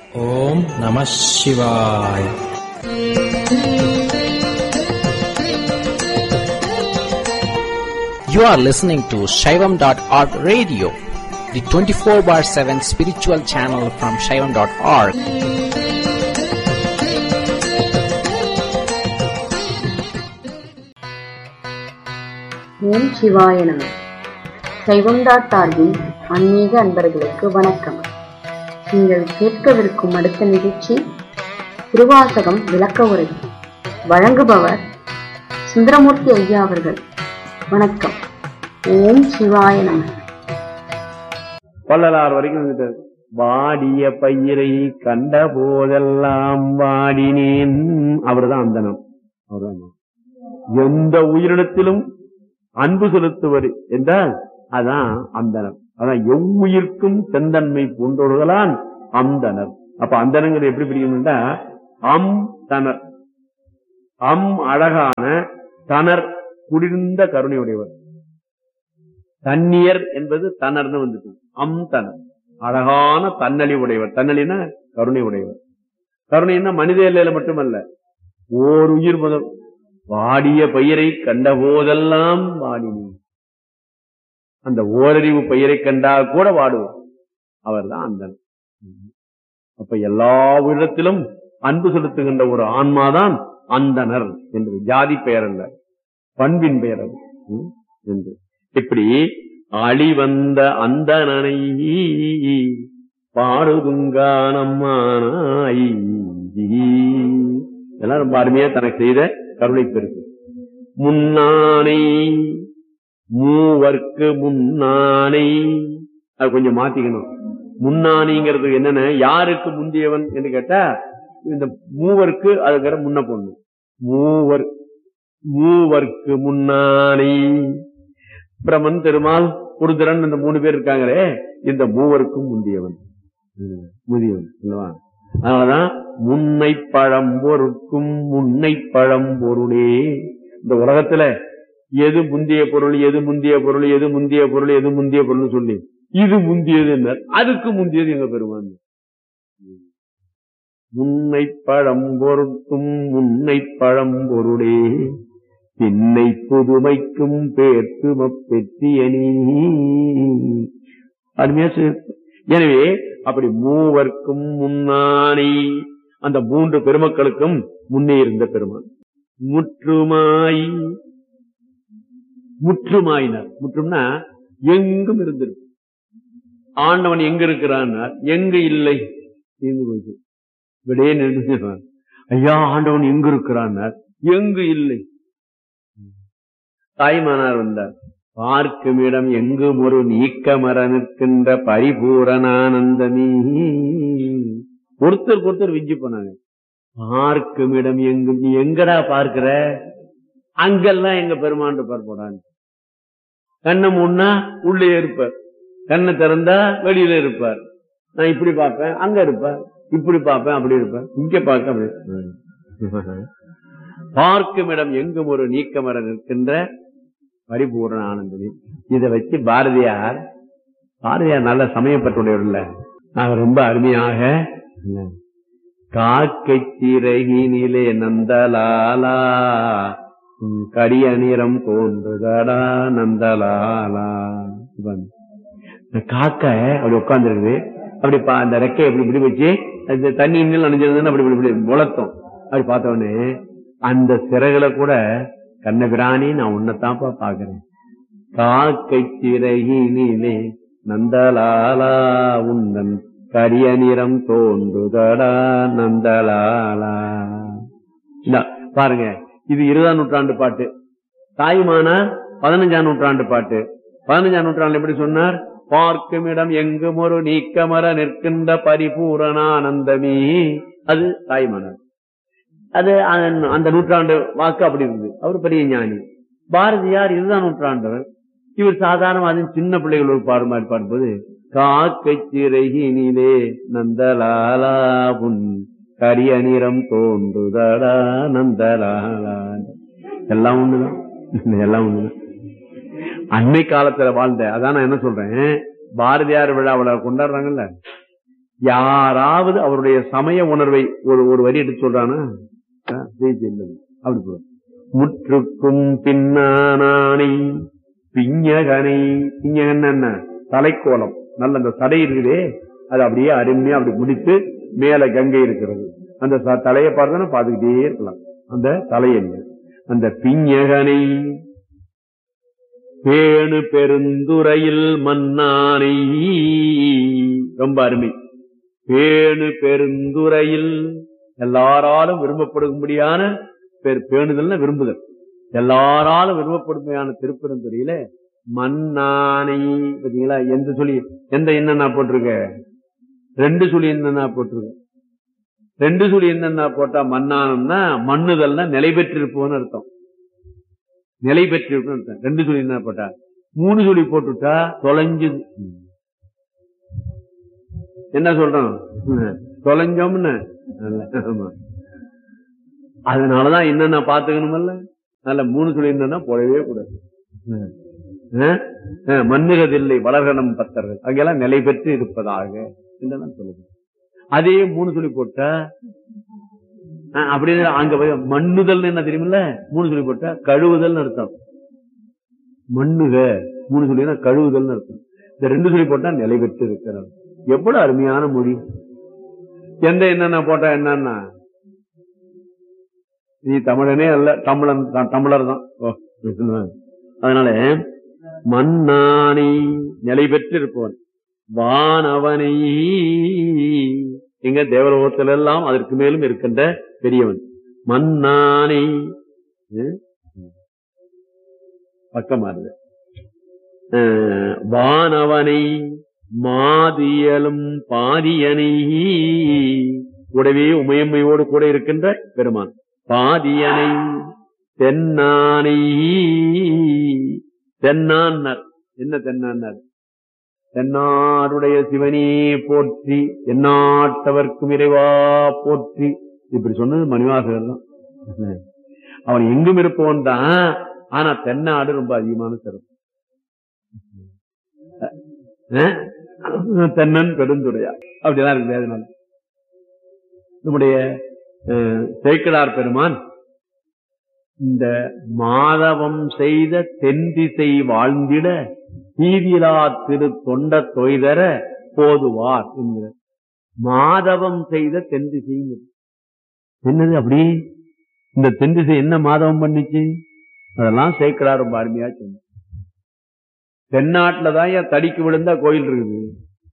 ஓம் நம சிவாய் You are listening to Shaivam.org radio, the 24 bar 7 spiritual channel from Shaivam.org. ஓம் சிவாய நம சைவம் டாட் ஆர்கின் ஆன்மீக அன்பர்களுக்கு வணக்கம் நீங்கள் கேட்கவிருக்கும் அடுத்த நிகழ்ச்சி திருவாசகம் விளக்க உரை வழங்குபவர் சுந்தரமூர்த்தி ஐயா அவர்கள் வணக்கம் ஓம் சிவாய நம வள்ளலார் வரைக்கும் வந்துட்டார் வாடிய பயிரை கண்ட போதெல்லாம் வாடினேன் அவர்தான் அந்தனம் அவர்தான் எந்த உயிரினத்திலும் அன்பு செலுத்துவது என்றால் அதான் அந்தனர் அதான் எவ்வுயிர்க்கும் செந்தன்மை பூண்டோடுகளான் அந்தனர் அப்ப அந்தனங்கிறது எப்படி பிடிக்கணும்னா அம் தனர் அம் அழகான தனர் குளிர்ந்த கருணையுடையவர் தன்னியர் என்பது தனர்னு வந்துட்டு அம் தனர் அழகான தன்னழி உடையவர் தன்னழினா கருணை உடையவர் கருணைன்னா மனித எல்லையில மட்டுமல்ல ஓர் உயிர் முதல் வாடிய பயிரை கண்ட போதெல்லாம் வாடினி அந்த ஓரறிவு பயிரை கண்டால் கூட வாடுவோம் அவர்தான் அந்தன் அப்ப எல்லா உயிரத்திலும் அன்பு செலுத்துகின்ற ஒரு ஆன்மாதான் அந்தனர் என்று ஜாதி பெயர் அல்ல பண்பின் பெயர் அது ம், என்று இப்படி அழிவந்த அந்தனனை பாடுதுங்கானம்மானாய் இதெல்லாம் ரொம்ப அருமையா தனக்கு செய்த கருணை பெருக்கு முன்னானை மூவர்க்கு முன்னானை அது கொஞ்சம் மாத்திக்கணும் முன்னானிங்கிறது என்னன்னு யாருக்கு முந்தியவன் என்று கேட்டா இந்த மூவருக்கு அதுக்கிற முன்ன பொண்ணு மூவர் மூவர்க்கு முன்னானை பிரமன் பெருமாள் குருதிரன் இந்த மூணு பேர் இருக்காங்களே இந்த மூவருக்கும் முந்தியவன் ம், முதியவன் அல்லவா அதனாலதான் முன்னை பழம்பொருட்கும் முன்னை பழம்பொருளே இந்த உலகத்துல எது முந்திய பொருள் எது முந்திய பொருள் எது முந்திய பொருள் எது முந்திய பொருள் சொல்லி இது முந்தியது என்ன அதுக்கு முந்தியது எங்க பெருமான் முன்னை பழம்பொருட்கும் முன்னை பழம்பொருளே பின்னை புதுமைக்கும் பேர்த்தும பெற்றியனி அருமையா சொல்லி- எனவே அப்படி மூவர்க்கும் முன்னானி அந்த மூன்று பெருமக்களுக்கும் முன்னே இருந்த பெருமான் முற்றுமாய் முற்றுமாயினார் முற்றும்னா எங்கும் இருந்திருக்கு ஆண்டவன் எங்க இருக்கிறான்னார் எங்க இல்லை தீர்ந்து போயிட்டு விடையே நின்று ஐயா ஆண்டவன் எங்க இருக்கிறான்னார் எங்கு இல்லை தாய்மானார் வந்தார் பார்க்கும் இடம் எங்கும் ஒரு நீக்கமர நிற்கின்ற பரிபூரணானந்தமீ ஒருத்தருக்கு ஒருத்தர் விஞ்சி போனாங்க பார்க்கும் இடம் எங்கும் நீ எங்கடா பார்க்கிற அங்கெல்லாம் எங்க பெருமாண்டு பார்ப்போடான்னு கண்ணை மூடனா உள்ளே இருப்பார் கண்ணை திறந்தா வெளியில இருப்பார் நான் இப்படி பார்ப்பேன் அங்க இருப்பார் இப்படி பார்ப்பேன் அப்படி இருப்பேன் இங்க பார்க்க அப்படி ம். பார்க்கும் இடம் எங்கும் ஒரு நீக்கமர நிற்கின்ற பரிபூர்ண ஆனந்தமே இதை வச்சு பாரதியார் பாரதியார் நல்ல சமயப்பட்டுடையவர் இல்ல அவர் ரொம்ப அருமையாக காக்கை சிறகினிலே நந்தலாலா உன் கடிய நிறம் தோன்றுதடா நந்தலாலா இவன். இந்த காக்கை அப்படி உட்கார்ந்துருக்குது அப்படி பா- அந்த ரெக்கை இப்படி இப்படி வச்சு அந்த தண்ணி இன்னும் நனைஞ்சிருந்ததுன்னு அப்படி இப்படி இப்படி முளத்தும் அப்படி பார்த்த உடனே அந்த சிறகுல கூட கண்ணபிராணி நான் உன்னைத்தான்ப்பா பாக்குறேன் காக்கை சிறகினிலே நந்தலாலா உந்தன் கரிய நிறம் தோன்றுதடா நந்தலாலா இந்தா, பாருங்க இது இருபதாம் நூற்றாண்டு பாட்டு தாய்மானா பதினஞ்சாம் நூற்றாண்டு பாட்டு பதினஞ்சாம் நூற்றாண்டு எப்படி சொன்னார் பார்க்கும் இடம் எங்கும் ஒரு நீக்கமர நிற்கின்ற பரிபூரணானந்தமே அது தாய்மானார் அது அந்த- அந்த நூற்றாண்டு வாக்கு அப்படி இருந்தது அவர் பெரிய ஞானி பாரதியார் இதுதான் நூற்றாண்டவர் இவர் சாதாரண அது சின்ன பிள்ளைகள் ஒரு பாடு மாதிரி பாடும்போது காக்கை சிறகினிலே நந்தலாலா உன் கரிய நிறம் தோன்றுதடா நந்தலாலா எல்லாம் ஒண்ணுதான் எல்லாம் ஒண்ணுதான் அன்னை காலத்துல வாழ்ந்த அதான் நான் என்ன சொல்றேன் பாரதியார் விழாவில் கொண்டாடுறாங்கல்ல யாராவது அவருடைய சமய உணர்வை ஒரு ஒரு வரி எடுத்து சொல்றானா ஆ, ஜெயிச்சு இல்லது. அப்படி போடும் முற்றுக்கும் பின்னானை பிஞகனை பிஞகன் என்ன தலைக்கோலம் நல்ல அந்த சடை இருக்குதே அது அப்படியே அருமையா அப்படி முடித்து மேல கங்கை இருக்கிறது அந்த ச- தலையை பார்த்தா பார்த்துக்கிட்டே இருக்கலாம் அந்த தலையணி அந்த பிஞகனை பேணு பெருந்துறையில் மன்னானை ரொம்ப அருமை பேணு பெருந்துறையில் எல்லாராலும் விரும்பப்படும்படியான பேர் பேணுதல்னா விரும்புதல் எல்லாராலும் விரும்பப்படும்படியான திருப்பெருந்துறையில மன்னானை பாத்தீங்களா எந்த சொல்லி எந்த என்னன்னா போட்டிருக்க ரெண்டு சொல்லி என்னன்னா போட்டிருக்க ரெண்டு சொல்லி என்னன்னா போட்டா மன்னானம்னா மண்ணுதல்னா நிலை பெற்றிருப்போம்னு அர்த்தம் நிலை பெற்றிருப்போம்னு அர்த்தம் ரெண்டு சொல்லி என்ன போட்டா மூணு சொல்லி போட்டுட்டா தொலைஞ்சு என்ன சொல்றோம் ம், தொலைஞ்சோம்னு அல்ல, ஆமா. அதனாலதான் என்னென்ன பாத்துக்கணுமல்ல நல்ல மூணு சொல்லி என்னன்னா போடவே கூடாது ம். ஆ? ஆ, மண்ணுகதில்லை வளர்கணம் பத்தர்கள் அங்கெல்லாம் நிலை பெற்று இருப்பதாக என்றெல்லாம் சொல்லுது அதே மூணு சொல்லி போட்டா ஆ, அப்படின்னு அங்க போய் மண்ணுதல் என்ன தெரியுமில்ல மூணு சொல்லி போட்டா கழுவுதல் அர்த்தம் மண்ணுக மூணு சொல்லினா கழுவுதல் அர்த்தம் இந்த ரெண்டு சொல்லி போட்டா நிலை பெற்று இருக்கிறார் எவ்வளவு அருமையான மொழி எந்த என்னென்ன போட்டா என்னன்னா நீ தமிழனே அல்ல தமிழன் தான், தமிழர் தான் ஓ, அதனால மன்னானை நிலை பெற்று இருப்பவன் வானவனை எங்க தேவலோகத்தில் எல்லாம் அதற்கு மேலும் இருக்கின்ற பெரியவன் மன்னானை ம்? பக்கமா இருக்கு அஹ், வானவனை மாதியலும் பாதியனை கூடவே உமையம்மையோடு கூட இருக்கின்ற பெருமான் பாதியனை தென்னானை தென்னான்னர் என்ன தென்னான்னர் தென்னாருடைய சிவனே போற்றி எந்நாட்டவர்க்கும் இறைவா போற்றி இப்படி சொன்னது மணிவாசகர் தான் அவன் எங்கும் இருப்பவன் தான் ஆனா தென்னாடு ரொம்ப அதிகமான சிறப்பு அஹ்? தென்னன் பெருந்துரையா அப்படிதான் இருக்கு அதனால நம்முடைய அஹ், சேக்கிழார் பெருமான் இந்த மாதவம் செய்த தென்திசை வாழ்ந்திட தீவிலா திரு தொண்ட தொய்தர போதுவார் என்கிற மாதவம் செய்த தென்திசைங்கிறது என்னது அப்படி இந்த தென்திசை என்ன மாதவம் பண்ணுச்சு அதெல்லாம் சேக்கிழார் ரொம்ப அருமையா சொன்ன தென்னாட்டுல தான் ஏன் தடிக்கு விழுந்தா கோயில் இருக்குது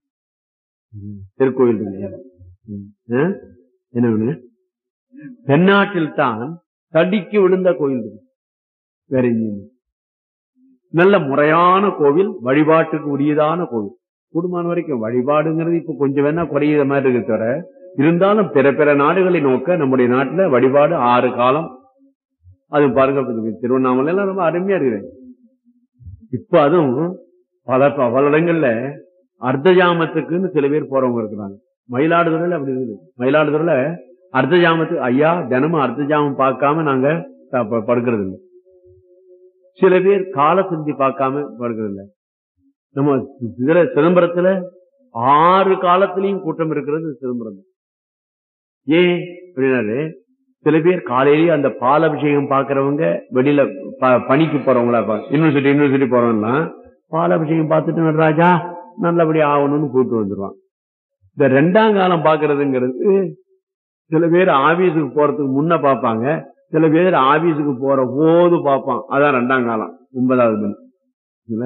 ம், திருக்கோயில் இருக்குது ம், ஆ? என்ன வேணுங்க தென்னாட்டில் தான் தடிக்கு விழுந்த கோயில் இருக்கு வேற எங்கேயும் இல்லை. நல்ல முறையான கோவில் வழிபாட்டுக்கு உரியதான கோவில் கூடுமான வரைக்கும் வழிபாடுங்கிறது இப்ப கொஞ்சம் வேணா குறையிற மாதிரி இருக்கு தவிர இருந்தாலும் பிற பிற நாடுகளை நோக்க நம்முடைய நாட்டுல வழிபாடு ஆறு காலம் அது பாருங்க இப்ப திருவண்ணாமலை எல்லாம் ரொம்ப அருமையா இருக்குது இப்ப அதுவும் பல பல இடங்கள்ல அர்த்த ஜாமத்துக்குன்னு சில பேர் போறவங்க இருக்கிறாங்க மயிலாடுதுறையில அப்படி இருக்குது மயிலாடுதுறையில அர்த்த ஜாமத்துக்கு ஐயா தினமும் அர்த்த ஜாமம் பார்க்காம நாங்க ப- ப- படுக்கிறது இல்லை சில பேர் கால சிந்தி பார்க்காம படுக்கிறது இல்லை நம்ம இதுல சிதம்பரத்துல ஆறு காலத்திலையும் கூட்டம் இருக்கிறது சிதம்பரம் தான். ஏன் அப்படின்னாரு சில பேர் காலையிலேயே அந்த பால் அபிஷேகம் பாக்குறவங்க வெளியில ப- பணிக்கு போறவங்களா இருப்பாங்க யூனிவர்சிட்டி யூனிவர்சிட்டி போறவங்கலாம் பால் அபிஷேகம் பார்த்துட்டு நடராஜா நல்லபடி ஆகணும்னு கூப்பிட்டு வந்துருவான் இந்த ரெண்டாம் காலம் பாக்குறதுங்கிறது சில பேர் ஆபீஸுக்கு போறதுக்கு முன்ன பார்ப்பாங்க சில பேர் ஆபீஸுக்கு போற போது பார்ப்பான் அதான் ரெண்டாம் காலம் ஒன்பதாவது மணி இல்ல?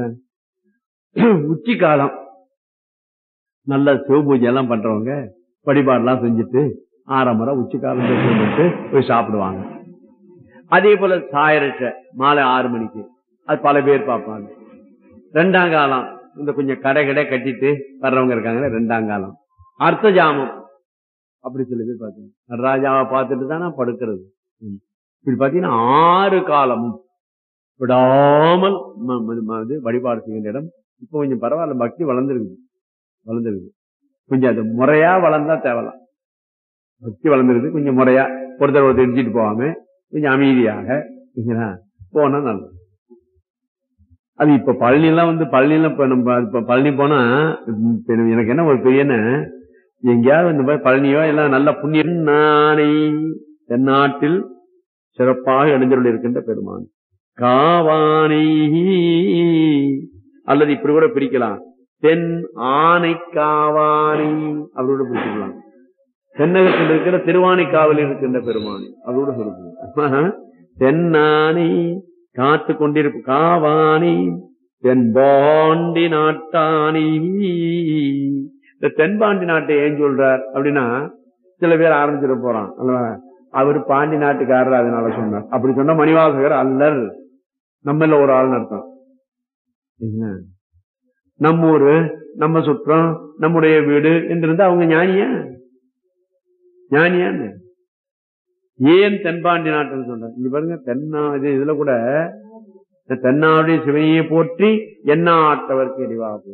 உச்சி காலம் நல்ல சிவ பூஜை எல்லாம் பண்றவங்க வழிபாடெல்லாம் செஞ்சுட்டு ஆரம்பரம் உச்சி காலம் பண்ணிட்டு போய் சாப்பிடுவாங்க அதே போல சாயரட்ச மாலை ஆறு மணிக்கு அது பல பேர் பார்ப்பாங்க ரெண்டாம் காலம் இந்த கொஞ்சம் கடை கடை கட்டிட்டு வர்றவங்க இருக்காங்க ரெண்டாம் காலம் அர்த்த ஜாமம் அப்படி சில பேர் பார்த்தீங்க நடராஜாவை பார்த்துட்டு தானே படுக்கிறது ம். இப்படி பார்த்தீங்கன்னா ஆறு காலமும் விடாமல் ம- ம- ம- இது வழிபாடு செய்கின்ற இடம் இப்போ கொஞ்சம் பரவாயில்ல பக்தி வளர்ந்துருக்குது வளர்ந்துருக்குது கொஞ்சம் அது முறையா வளர்ந்தா தேவலாம் பக்தி வளர்ந்துருக்குது கொஞ்சம் முறையா ஒருத்தர் ஒருத்தர் இடிச்சிட்டு போகாம கொஞ்சம் அமைதியாக சரிங்களா? போனா நல்லது அது இப்ப பழனி எல்லாம் வந்து பழனி எல்லாம் இப்ப நம்ம இப்ப பழனி போனா இப்ப எனக்கு என்ன ஒரு பெரியன எங்கேயாவது இந்த மாதிரி பழனியோ எல்லாம் நல்ல புண்ணியம் நானை தென்னாட்டில் சிறப்பாக இணைஞ்சருள் இருக்கின்ற பெருமான் காவானை அல்லது இப்படி கூட பிரிக்கலாம் தென் ஆனை காவானை அவரோட பிரிச்சுக்கலாம் தென்னகத்தில் இருக்கிற திருவானைக்காவலில் இருக்கின்ற பெருமானை அவரோட சொல்லுங்க தென்னானை காத்து கொண்டிருப்பு காவானை தென்பாண்டி நாட்டானை இந்த தென்பாண்டி நாட்டை ஏன் சொல்றார் அப்படின்னா சில பேர் ஆரம்பிச்சிட போறான் அல்லவா அவர் பாண்டி நாட்டுக்காரர் அதனால சொன்னார் அப்படி சொன்ன மணிவாசகர் அல்லர் நம்மள ஒரு ஆள் அர்த்தம் என்ன? நம்ம ஊரு நம்ம சுற்றம் நம்முடைய வீடு என்றிருந்தா அவங்க ஞானியா ஞானியான்னு ஏன் தென்பாண்டி நாட்டுன்னு சொல்றாங்க இங்க பாருங்க தென்னா இது இதுல கூட இந்த தென்னாவுடைய சிவனையை போற்றி என்ன ஆட்டவர்க்கு எரிவாக போகுது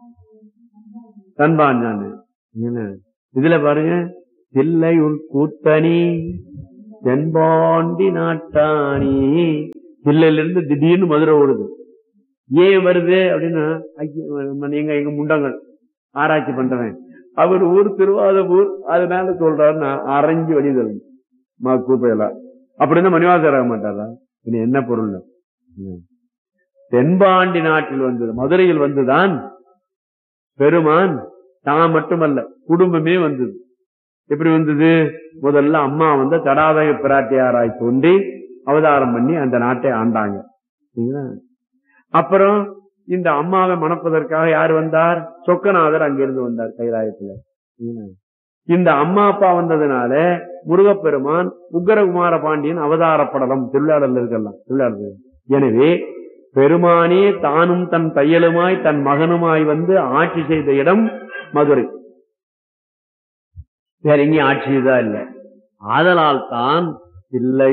தென்பாண்டாண்டு என்ன? இதுல பாருங்க தில்லை உள் கூத்தனி தென்பாண்டி நாட்டானி தில்லையில இருந்து திடீர்னு மதுரை ஓடுது ஏன் வருது அப்படின்னா ஐயா, நீங்க எங்க முண்டங்கள் ஆராய்ச்சி பண்றேன் அவர் ஊர் திருவாதூர் அதனால சொல்றாரு நான் அரைஞ்சு வழி தரும் மா கூப்பையெல்லாம் அப்படின்னா மணிவாசர் ஆக மாட்டாரா இது என்ன பொருள் ம். தென்பாண்டி நாட்டில் வந்தது மதுரையில் வந்துதான் பெருமான் தான் மட்டுமல்ல குடும்பமே வந்தது எப்படி வந்தது முதல்ல அம்மா வந்து தடாதக பிராட்டியாராய் தோன்றி அவதாரம் பண்ணி அந்த நாட்டை ஆண்டாங்க சரிங்களா? அப்புறம் இந்த அம்மாவை மணப்பதற்காக யார் வந்தார் சொக்கநாதர் அங்கிருந்து வந்தார் கைலாயத்துல சரிங்களா? இந்த அம்மா அப்பா வந்ததுனால முருகப்பெருமான் உக்கரகுமார பாண்டியன் அவதாரப்படலம் திருவிழாடல் இருக்கலாம் திருவிழாடல் எனவே பெருமானே தானும் தன் தையலுமாய் தன் மகனுமாய் வந்து ஆட்சி செய்த இடம் மதுரை வேற எங்கேயும் ஆட்சி செய்ததா இல்லை ஆதலால் தான் இல்லை